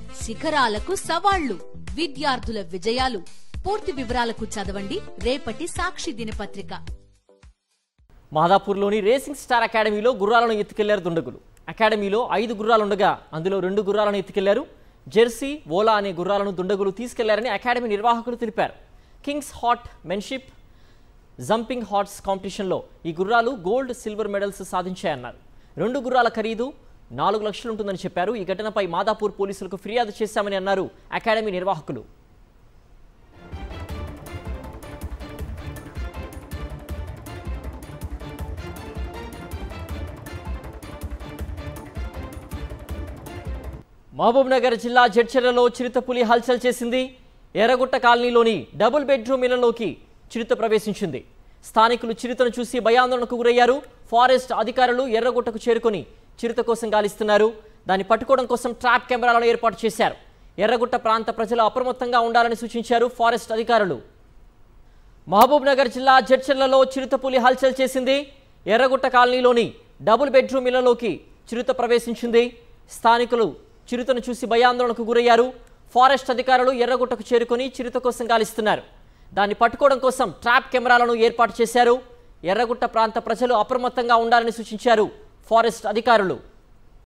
శిఖరాలకు సవాళ్లు విద్యార్థుల విజయాలు పూర్తి వివరాలకు చదవండి రేపటి సాక్షి దినపత్రిక మాదాపూర్లోని రేసింగ్ స్టార్ అకాడమీలో గుర్రాలను ఎత్తుకెళ్లారు దుండగులు అకాడమీలో ఐదు గుర్రాలుండగా అందులో రెండు గుర్రాలను ఎత్తుకెళ్లారు జెర్సీ ఓలా అనే గుర్రాలను దుండగులు తీసుకెళ్లారని అకాడమీ నిర్వాహకులు తెలిపారు kings horsemanship jumping horse కాంపిటీషన్లో ఈ గుర్రాలు గోల్డ్ సిల్వర్ మెడల్స్ సాధించాయన్నారు రెండు గుర్రాల ఖరీదు నాలుగు లక్షలు ఉంటుందని చెప్పారు ఈ ఘటనపై మాదాపూర్ పోలీసులకు ఫిర్యాదు చేశామని అన్నారు అకాడమీ నిర్వాహకులు మహబూబ్ నగర్ జిల్లా జడ్చెర్లలో చిరుతపులి హల్చల్ చేసింది ఎర్రగుట్ట కాలనీలోని డబుల్ బెడ్రూమ్ ఇళ్లలోకి చిరుత ప్రవేశించింది స్థానికులు చిరుతను చూసి భయాందోళనకు గురయ్యారు ఫారెస్ట్ అధికారులు ఎర్రగుట్టకు చేరుకొని చిరుత కోసం గాలిస్తున్నారు దాన్ని పట్టుకోవడం కోసం ట్రాప్ కెమెరాలను ఏర్పాటు చేశారు ఎర్రగుట్ట ప్రాంత ప్రజలు అప్రమత్తంగా ఉండాలని సూచించారు ఫారెస్ట్ అధికారులు మహబూబ్ నగర్ జిల్లా జడ్చెర్లలో చిరుతపులి హల్చల్ చేసింది ఎర్రగుట్ట కాలనీలోని డబుల్ బెడ్రూమ్ ఇళ్లలోకి చిరుత ప్రవేశించింది స్థానికులు చిరుతను చూసి భయాందోళనకు గురయ్యారు ఫారెస్ట్ అధికారులు ఎర్రగుట్టకు చేరుకొని చిరుత కోసం గాలిస్తున్నారు దాన్ని పట్టుకోవడం కోసం ట్రాప్ కెమెరాలను ఏర్పాటు చేశారు ఎర్రగుట్ట ప్రాంత ప్రజలు అప్రమత్తంగా ఉండాలని సూచించారు ఫారెస్ట్ అధికారులు